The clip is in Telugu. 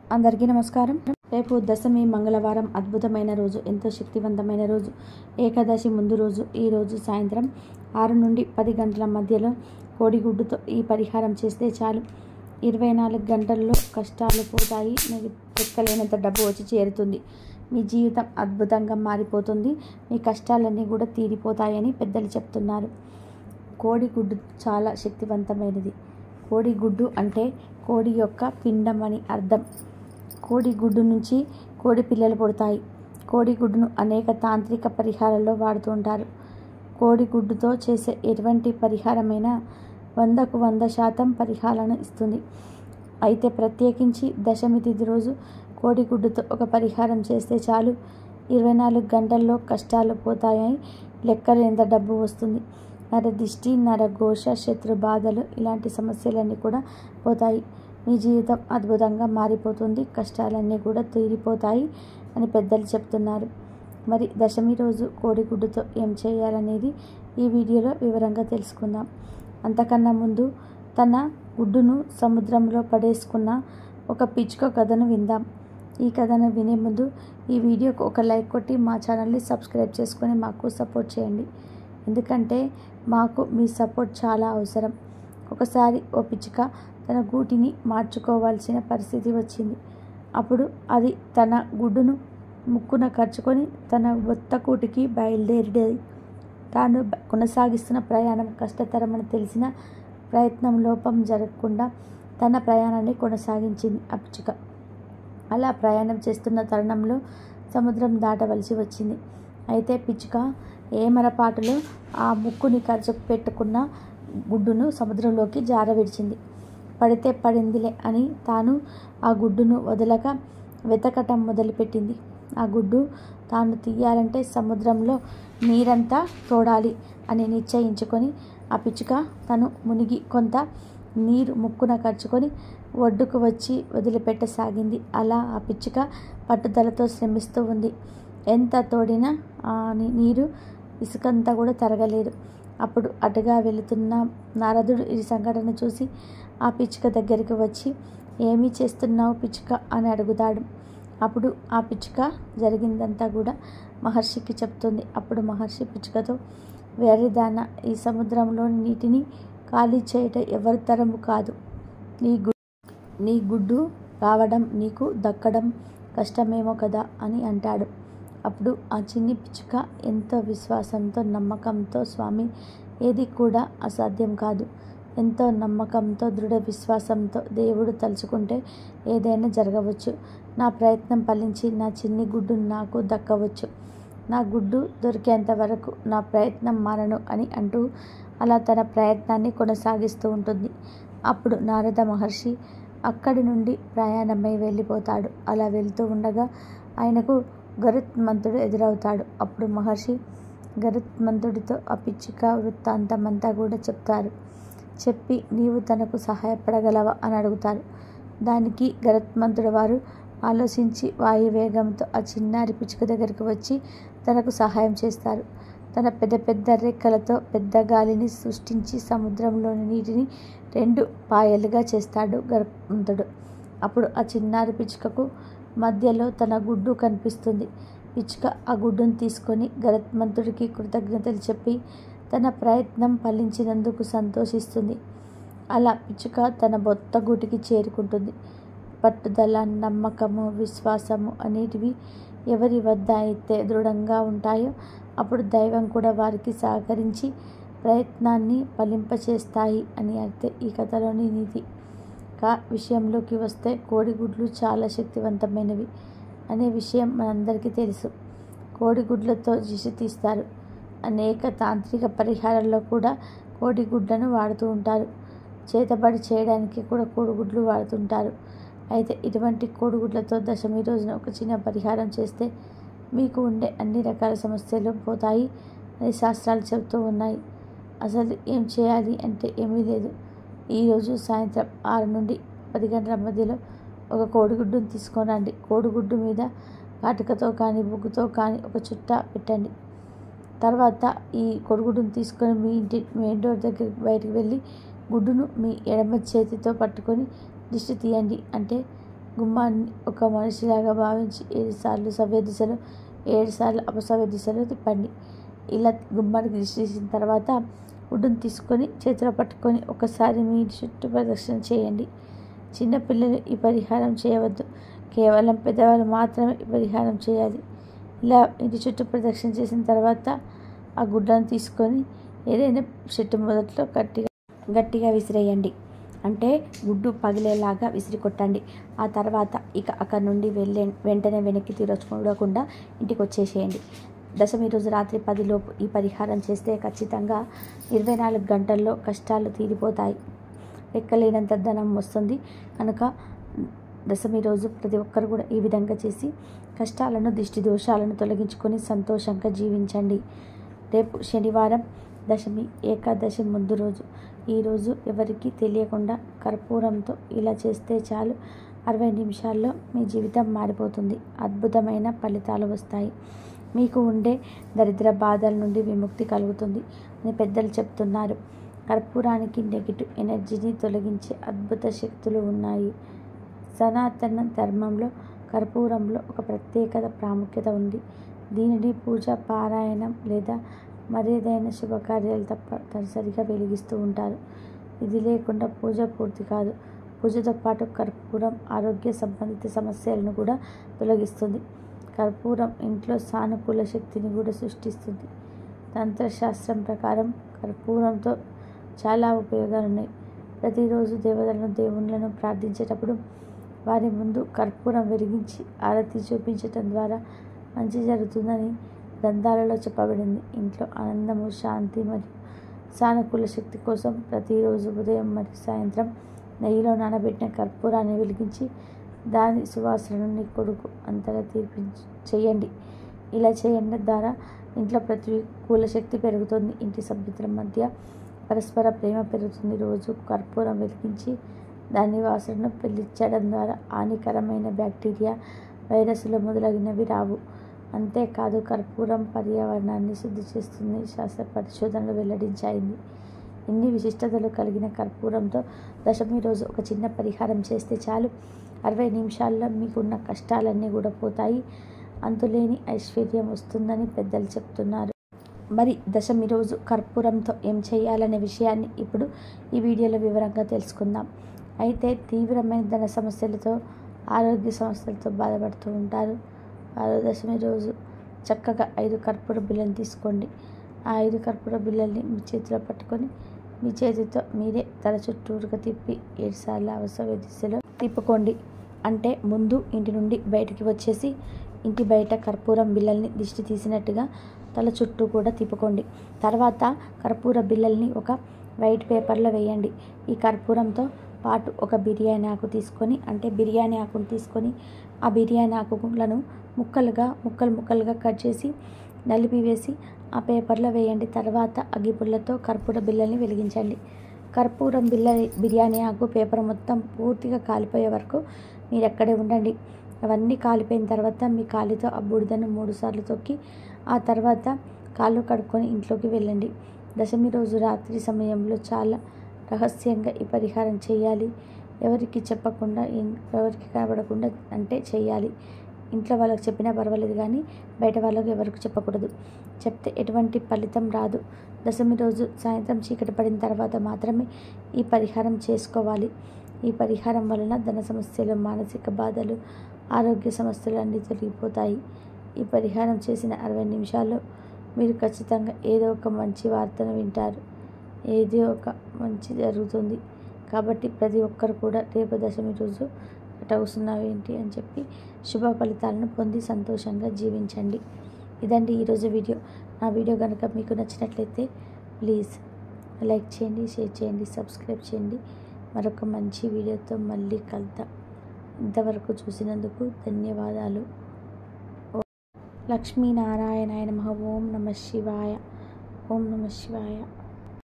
అందరికీ నమస్కారం రేపు దశమి మంగళవారం అద్భుతమైన రోజు ఎంతో శక్తివంతమైన రోజు ఏకాదశి ముందు రోజు ఈ రోజు సాయంత్రం ఆరు నుండి పది గంటల మధ్యలో కోడిగుడ్డుతో ఈ పరిహారం చేస్తే చాలు ఇరవై నాలుగు గంటల్లో కష్టాలు పోతాయి మీకు లెక్కలేనంత డబ్బు వచ్చి చేరుతుంది మీ జీవితం అద్భుతంగా మారిపోతుంది మీ కష్టాలన్నీ కూడా తీరిపోతాయని పెద్దలు చెప్తున్నారు కోడిగుడ్డు చాలా శక్తివంతమైనది కోడిగుడ్డు అంటే కోడి యొక్క పిండం అని అర్థం కోడిగుడ్డు నుంచి కోడి పిల్లలు పుడతాయి కోడిగుడ్డును అనేక తాంత్రిక పరిహారాల్లో వాడుతూ ఉంటారు కోడిగుడ్డుతో చేసే ఎటువంటి పరిహారమైనా వందకు వంద శాతం పరిహారాలను ఇస్తుంది అయితే ప్రత్యేకించి దశమి తిథి రోజు కోడిగుడ్డుతో ఒక పరిహారం చేస్తే చాలు ఇరవై నాలుగు గంటల్లో కష్టాలు పోతాయని లెక్కలేంత డబ్బు వస్తుంది నరదిష్టి నరఘోష శత్రు బాధలు ఇలాంటి సమస్యలన్నీ కూడా పోతాయి మీ జీవితం అద్భుతంగా మారిపోతుంది కష్టాలన్నీ కూడా తీరిపోతాయి అని పెద్దలు చెప్తున్నారు మరి దశమి రోజు కోడిగుడ్డుతో ఏం చేయాలనేది ఈ వీడియోలో వివరంగా తెలుసుకుందాం అంతకన్నా ముందు తన గుడ్డును సముద్రంలో పడేసుకున్న ఒక పిచ్చుక కథను విందాం ఈ కథను వినే ముందు ఈ వీడియోకు ఒక లైక్ కొట్టి మా ఛానల్ని సబ్స్క్రైబ్ చేసుకొని మాకు సపోర్ట్ చేయండి ఎందుకంటే మాకు మీ సపోర్ట్ చాలా అవసరం ఒకసారి ఓ పిచ్చుక తన గూటిని మార్చుకోవాల్సిన పరిస్థితి వచ్చింది అప్పుడు అది తన గుడ్డును ముక్కున ఖర్చుకొని తన బొత్త కూటికి బయలుదేరేది తాను బ- కొనసాగిస్తున్న ప్రయాణం కష్టతరమని తెలిసిన ప్రయత్నం లోపం జరగకుండా తన ప్రయాణాన్ని కొనసాగించింది ఆ పిచ్చుక అలా ప్రయాణం చేస్తున్న తరుణంలో సముద్రం దాటవలసి వచ్చింది అయితే పిచ్చుక ఏమరపాటులో ఆ ముక్కుని ఖర్చు పెట్టుకున్న గుడ్డును సముద్రంలోకి జారవిడిచింది పడితే పడిందిలే అని తాను ఆ గుడ్డును వదలక వెతకటం మొదలుపెట్టింది ఆ గుడ్డు తాను తీయాలంటే సముద్రంలో నీరంతా తోడాలి అని నిశ్చయించుకొని ఆ పిచ్చుక తను మునిగి కొంత నీరు ముక్కున ఖర్చుకొని ఒడ్డుకు వచ్చి వదిలిపెట్టసాగింది అలా ఆ పిచ్చుక పట్టుదలతో శ్రమిస్తూ ఉంది ఎంత తోడినా ఆ ని- నీరు ఇసుకంతా కూడా తరగలేదు అప్పుడు అటుగా వెళుతున్న నారదుడు ఈ సంఘటన చూసి ఆ పిచ్చుక దగ్గరికి వచ్చి ఏమీ చేస్తున్నావు పిచ్చుక అని అడుగుతాడు అప్పుడు ఆ పిచ్చుక జరిగిందంతా కూడా మహర్షికి చెప్తుంది అప్పుడు మహర్షి పిచ్చుకతో వేరిదాన ఈ సముద్రంలోని నీటిని ఖాళీ చేయటం ఎవరి తరము కాదు నీ గు నీ గుడ్డు రావడం నీకు దక్కడం కష్టమేమో కదా అని అంటాడు అప్పుడు ఆ చిన్ని పిచ్చుక ఎంతో విశ్వాసంతో నమ్మకంతో స్వామి ఏది కూడా అసాధ్యం కాదు ఎంతో నమ్మకంతో దృఢ విశ్వాసంతో దేవుడు తలుచుకుంటే ఏదైనా జరగవచ్చు నా ప్రయత్నం ఫలించి నా చిన్ని గుడ్డు నాకు దక్కవచ్చు నా గుడ్డు దొరికేంత వరకు నా ప్రయత్నం మారను అని అంటూ అలా తన ప్రయత్నాన్ని కొనసాగిస్తూ ఉంటుంది అప్పుడు నారద మహర్షి అక్కడి నుండి ప్రయాణమై వెళ్ళిపోతాడు అలా వెళ్తూ ఉండగా ఆయనకు గరుత్మంతుడు ఎదురవుతాడు అప్పుడు మహర్షి గరుత్మంతుడితో ఆ పిచ్చుక వృత్తాంతమంతా కూడా చెప్తారు చెప్పి నీవు తనకు సహాయపడగలవా అని అడుగుతారు దానికి గరుత్మంతుడు వారు ఆలోచించి వాయువేగంతో ఆ చిన్నారి పిచ్చుక దగ్గరికి వచ్చి తనకు సహాయం చేస్తారు తన పెద్ద పెద్ద రెక్కలతో పెద్ద గాలిని సృష్టించి సముద్రంలోని నీటిని రెండు పాయలుగా చేస్తాడు గరుత్మంతుడు అప్పుడు ఆ చిన్నారి పిచ్చుకకు మధ్యలో తన గుడ్డు కనిపిస్తుంది పిచ్చుక ఆ గుడ్డును తీసుకొని గరుత్మంతుడికి కృతజ్ఞతలు చెప్పి తన ప్రయత్నం ఫలించినందుకు సంతోషిస్తుంది అలా పిచ్చుక తన బొత్త గూటికి చేరుకుంటుంది పట్టుదల నమ్మకము విశ్వాసము అనేటివి ఎవరి వద్ద అయితే దృఢంగా ఉంటాయో అప్పుడు దైవం కూడా వారికి సహకరించి ప్రయత్నాన్ని ఫలింపచేస్తాయి అని అయితే ఈ కథలోని నీతి కా విషయంలోకి వస్తే కోడిగుడ్లు చాలా శక్తివంతమైనవి అనే విషయం మనందరికీ తెలుసు కోడిగుడ్లతో దిశ తీస్తారు అనేక తాంత్రిక పరిహారాల్లో కూడా కోడిగుడ్లను వాడుతూ ఉంటారు చేతబడి చేయడానికి కూడా కోడిగుడ్లు వాడుతుంటారు అయితే ఇటువంటి కోడిగుడ్లతో దశమి రోజున ఒక చిన్న పరిహారం చేస్తే మీకు ఉండే అన్ని రకాల సమస్యలు పోతాయి అని శాస్త్రాలు చెబుతూ ఉన్నాయి అసలు ఏం చేయాలి అంటే ఏమీ లేదు ఈరోజు సాయంత్రం ఆరు నుండి పది గంటల మధ్యలో ఒక కోడిగుడ్డును తీసుకోనండి కోడిగుడ్డు మీద కాటుకతో కానీ బొగ్గుతో కానీ ఒక చుట్ట పెట్టండి తర్వాత ఈ కోడిగుడ్డును తీసుకొని మీ ఇంటి మెయిన్ డోర్ దగ్గరికి బయటకు వెళ్ళి గుడ్డును మీ ఎడమ చేతితో పట్టుకొని దిష్టి తీయండి అంటే గుమ్మాన్ని ఒక మనిషిలాగా భావించి ఏడు సార్లు సవ్య దిశలో ఏడు సార్లు అపసవ్య దిశలో తిప్పండి ఇలా గుమ్మానికి దిష్టి తీసిన తర్వాత వుడ్డును తీసుకొని చేతిలో పట్టుకొని ఒకసారి మీ చుట్టూ ప్రదక్షిణ చేయండి చిన్నపిల్లలు ఈ పరిహారం చేయవద్దు కేవలం పెద్దవాళ్ళు మాత్రమే ఈ పరిహారం చేయాలి ఇలా ఇంటి చుట్టూ ప్రదక్షిణ చేసిన తర్వాత ఆ గుడ్డను తీసుకొని ఏదైనా చెట్టు మొదట్లో గట్టిగా గట్టిగా విసిరేయండి అంటే గుడ్డు పగిలేలాగా విసిరి కొట్టండి ఆ తర్వాత ఇక అక్కడ నుండి వెళ్ళే వెంటనే వెనక్కి తిరిగి చూడకుండా ఇంటికి వచ్చేసేయండి దశమి రోజు రాత్రి పదిలోపు ఈ పరిహారం చేస్తే ఖచ్చితంగా ఇరవై నాలుగు గంటల్లో కష్టాలు తీరిపోతాయి లెక్కలేనంత ధనం వస్తుంది కనుక దశమి రోజు ప్రతి ఒక్కరు కూడా ఈ విధంగా చేసి కష్టాలను దిష్టి దోషాలను తొలగించుకొని సంతోషంగా జీవించండి రేపు శనివారం దశమి ఏకాదశి ముందు రోజు ఈరోజు ఎవరికి తెలియకుండా కర్పూరంతో ఇలా చేస్తే చాలు అరవై నిమిషాల్లో మీ జీవితం మారిపోతుంది అద్భుతమైన ఫలితాలు వస్తాయి మీకు ఉండే దరిద్ర బాధల నుండి విముక్తి కలుగుతుంది అని పెద్దలు చెప్తున్నారు కర్పూరానికి నెగిటివ్ ఎనర్జీని తొలగించే అద్భుత శక్తులు ఉన్నాయి సనాతన ధర్మంలో కర్పూరంలో ఒక ప్రత్యేకత ప్రాముఖ్యత ఉంది దీనిని పూజ పారాయణం లేదా మరేదైనా శుభకార్యాలు తప్ప తప్పనిసరిగా వెలిగిస్తూ ఉంటారు ఇది లేకుండా పూజ పూర్తి కాదు పూజతో పాటు కర్పూరం ఆరోగ్య సంబంధిత సమస్యలను కూడా తొలగిస్తుంది కర్పూరం ఇంట్లో సానుకూల శక్తిని కూడా సృష్టిస్తుంది తంత్రశాస్త్రం ప్రకారం కర్పూరంతో చాలా ఉపయోగాలు ఉన్నాయి ప్రతిరోజు దేవతలను దేవుళ్ళను ప్రార్థించేటప్పుడు వారి ముందు కర్పూరం వెలిగించి ఆరతి చూపించటం ద్వారా మంచి జరుగుతుందని గ్రంథాలలో చెప్పబడింది ఇంట్లో ఆనందము శాంతి మరియు సానుకూల శక్తి కోసం ప్రతిరోజు ఉదయం మరియు సాయంత్రం నెయ్యిలో నానబెట్టిన కర్పూరాన్ని వెలిగించి దాని సువాసనను నీ కొడుకు అంతగా తీర్పించి చేయండి ఇలా చేయడం ద్వారా ఇంట్లో ప్రతికూల శక్తి పెరుగుతుంది ఇంటి సభ్యుల మధ్య పరస్పర ప్రేమ పెరుగుతుంది రోజు కర్పూరం వెలిగించి దాని వాసనను పెళ్లించడం ద్వారా హానికరమైన బ్యాక్టీరియా వైరస్లు మొదలగినవి రావు అంతేకాదు కర్పూరం పర్యావరణాన్ని శుద్ధి చేస్తుంది శాస్త్ర పరిశోధనలు వెల్లడించాయింది ఇన్ని విశిష్టతలు కలిగిన కర్పూరంతో దశమి రోజు ఒక చిన్న పరిహారం చేస్తే చాలు అరవై నిమిషాల్లో మీకున్న కష్టాలన్నీ కూడా పోతాయి అంతులేని ఐశ్వర్యం వస్తుందని పెద్దలు చెప్తున్నారు మరి దశమి రోజు కర్పూరంతో ఏం చేయాలనే విషయాన్ని ఇప్పుడు ఈ వీడియోలో వివరంగా తెలుసుకుందాం అయితే తీవ్రమైన ధన సమస్యలతో ఆరోగ్య సమస్యలతో బాధపడుతూ ఉంటారు ఆరో దశమి రోజు చక్కగా ఐదు కర్పూర బిళ్ళలు తీసుకోండి ఆ ఐదు కర్పూర బిళ్ళల్ని మీ చేతిలో పట్టుకొని మీ చేతితో మీరే తల చుట్టూరుగా తిప్పి ఏడుసార్లు అవసర దిశలో తిప్పుకోండి అంటే ముందు ఇంటి నుండి బయటికి వచ్చేసి ఇంటి బయట కర్పూరం బిళ్ళల్ని దిష్టి తీసినట్టుగా తల చుట్టూ కూడా తిప్పుకోండి తర్వాత కర్పూర బిళ్ళల్ని ఒక వైట్ పేపర్లో వేయండి ఈ కర్పూరంతో పాటు ఒక బిర్యానీ ఆకు తీసుకొని అంటే బిర్యానీ ఆకును తీసుకొని ఆ బిర్యానీ ఆకులను ముక్కలుగా ముక్కలు ముక్కలుగా కట్ చేసి నలిపివేసి ఆ పేపర్లో వేయండి తర్వాత అగ్గిపుల్లతో కర్పూర బిళ్ళల్ని వెలిగించండి కర్పూరం బిళ్ళ బిర్యానీ ఆకు పేపర్ మొత్తం పూర్తిగా కాలిపోయే వరకు మీరు ఎక్కడే ఉండండి అవన్నీ కాలిపోయిన తర్వాత మీ కాలితో ఆ బూడిదను మూడుసార్లు తొక్కి ఆ తర్వాత కాళ్ళు కడుక్కొని ఇంట్లోకి వెళ్ళండి దశమి రోజు రాత్రి సమయంలో చాలా రహస్యంగా ఈ పరిహారం చేయాలి ఎవరికి చెప్పకుండా ఎవరికి కనబడకుండా అంటే చేయాలి ఇంట్లో వాళ్ళకి చెప్పినా పర్వాలేదు కానీ బయట వాళ్ళకి ఎవరికి చెప్పకూడదు చెప్తే ఎటువంటి ఫలితం రాదు దశమి రోజు సాయంత్రం చీకటి పడిన తర్వాత మాత్రమే ఈ పరిహారం చేసుకోవాలి ఈ పరిహారం వలన ధన సమస్యలు మానసిక బాధలు ఆరోగ్య సమస్యలు అన్నీ తొలగిపోతాయి ఈ పరిహారం చేసిన అరవై నిమిషాల్లో మీరు ఖచ్చితంగా ఏదో ఒక మంచి వార్తను వింటారు ఏదో ఒక మంచి జరుగుతుంది కాబట్టి ప్రతి ఒక్కరు కూడా రేపు దశమి రోజు అట వస్తున్నావు ఏంటి అని చెప్పి శుభ ఫలితాలను పొంది సంతోషంగా జీవించండి ఇదండి ఈరోజు వీడియో నా వీడియో కనుక మీకు నచ్చినట్లయితే ప్లీజ్ లైక్ చేయండి షేర్ చేయండి సబ్స్క్రైబ్ చేయండి మరొక మంచి వీడియోతో మళ్ళీ కలుద్దాం ఇంతవరకు చూసినందుకు ధన్యవాదాలు లక్ష్మీనారాయణాయ నమ ఓం నమ శివాయ ఓం నమ శివాయ